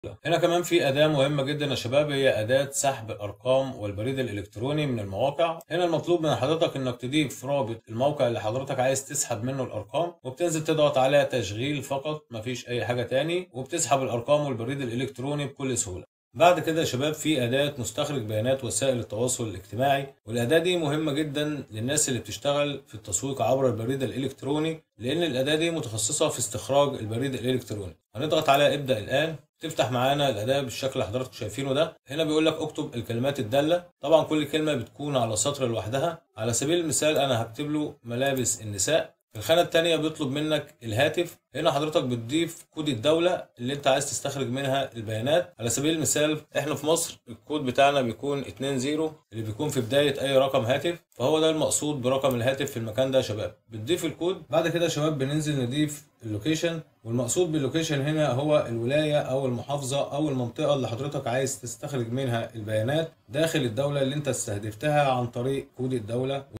هنا كمان في أداة مهمة جدا يا شباب هي أداة سحب الأرقام والبريد الإلكتروني من المواقع هنا المطلوب من حضرتك إنك تضيف رابط الموقع اللي حضرتك عايز تسحب منه الأرقام وبتنزل تضغط على تشغيل فقط مفيش أي حاجة تاني وبتسحب الأرقام والبريد الإلكتروني بكل سهولة بعد كده يا شباب في أداة مستخرج بيانات وسائل التواصل الاجتماعي والأداة دي مهمة جدا للناس اللي بتشتغل في التسويق عبر البريد الإلكتروني لأن الأداة دي متخصصة في استخراج البريد الإلكتروني هنضغط على ابدأ الآن تفتح معانا الأداة بالشكل اللي حضراتكم شايفينه ده هنا بيقول لك اكتب الكلمات الدالة طبعا كل كلمة بتكون على سطر لوحدها على سبيل المثال أنا هكتب له ملابس النساء في الخانة التانية بيطلب منك الهاتف هنا حضرتك بتضيف كود الدولة اللي انت عايز تستخرج منها البيانات على سبيل المثال احنا في مصر الكود بتاعنا بيكون 2 0 اللي بيكون في بداية اي رقم هاتف فهو ده المقصود برقم الهاتف في المكان ده يا شباب بتضيف الكود بعد كده يا شباب بننزل نضيف اللوكيشن والمقصود باللوكيشن هنا هو الولاية او المحافظة او المنطقة اللي حضرتك عايز تستخرج منها البيانات داخل الدولة اللي انت استهدفتها عن طريق كود الدولة